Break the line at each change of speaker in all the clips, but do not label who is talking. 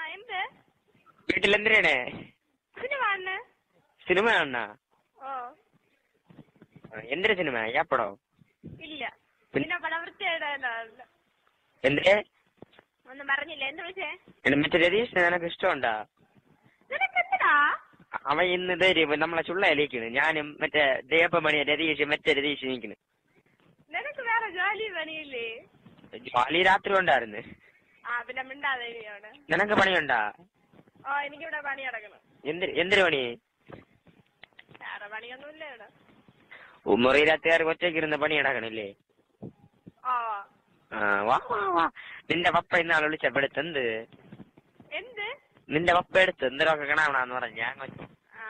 എന്ത്
വീട്ടിൽ എന്തിനാണ്
സിനിമ ആണ്
സിനിമ കാണണ
ഓ
എന്തിനാ സിനിമ ഏപ്പടോ
ഇല്ല പിന്നെ പടം വൃത്തിയായിട്ടാണ്
എന്തിനെ
ഒന്നും പറഞ്ഞില്ല എന്ത് വിളിച്ചേ
എന്നെ മറ്റേ രതീഷിനെ നിനക്ക് ഇഷ്ടമുണ്ടാ
നിനക്ക് എന്തിനാ
അവൻ ഇന്ന് തരും നമ്മളെ ചുള്ളയിലേക്കാണ് ഞാനും മറ്റേ ദേവമണി രതീഷ് മറ്റേ രതീഷ് നിൽക്കുന്നു
നിനക്ക് വേറെ ജോലി പണിയില്ലേ
ജോലി രാത്രി ഉണ്ടായിരുന്നു
ആ പിന്നെ മിണ്ടാതെ ഇനിയോട്
നിനക്ക് പണിയുണ്ടാ
ഓ എനിക്കിവിടെ പണി നടക്കണം
എന്തിന് എന്തിനു പണി
വേറെ പണിയൊന്നുമില്ല ഇവിടെ
മുറിയിലത്തുകാർ ഒറ്റയ്ക്ക് ഇരുന്ന് പണി നടക്കണില്ലേ
ഓ
ആ വാ വാ വാ നിന്റെ പപ്പ ഇന്നാൾ വിളിച്ചപ്പെടുത്ത് എന്ത്
എന്ത്
നിന്റെ പപ്പ എടുത്ത് എന്തിനൊക്കെ കാണാവണമെന്ന് പറഞ്ഞു ഞാൻ കൊച്ചു.
ആ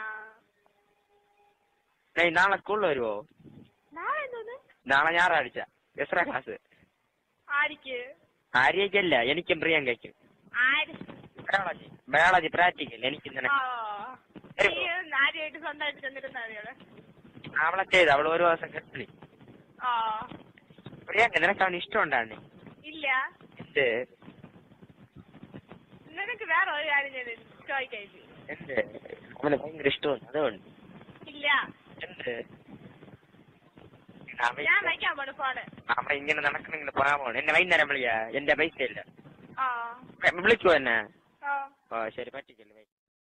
ഏയ് നാളെ സ്കൂളിൽ വരുവോ
നാളെ എന്തോന്ന്
നാളെ ഞായറാഴ്ച എത്ര ക്ലാസ്
ആരിക്ക്
ആര്യയ്ക്കല്ല എനിക്കും പ്രിയങ്കയ്ക്കും
ആര്
ബയോളജി ബയോളജി പ്രാക്ടിക്കൽ എനിക്ക്
ഓ
നിനക്ക്
നീ ആരുമായിട്ട് സ്വന്തമായിട്ട് ചെന്നിരുന്നാ മതിയോടെ
അവളെ ചെയ്ത് അവൾ ഒരു ദിവസം കെട്ടി
ഓ
പ്രിയങ്ക നിനക്ക് അവന് ഇഷ്ടമുണ്ടാണ്
ഇല്ല
എന്ത്
നിനക്ക് വേറെ ഒരു കാര്യം ഞാൻ ചോദിക്കായി
എന്ത് അവന് ഭയങ്കര ഇഷ്ടമാണ് അതുകൊണ്ട്
ഇല്ല
എന്ത് അവൻ
ഞാൻ വയ്ക്കാൻ പോണു ഫോണ്
അവൻ ഇങ്ങനെ നടക്കണെങ്കിൽ പാവമാണ് എന്നെ വൈകുന്നേരം വിളിയാ എന്റെ പൈസ ഇല്ല
ആ
വിളിക്കുവോ എന്നെ
ഓ
ഓ ശരി പറ്റിക്കല്ലേ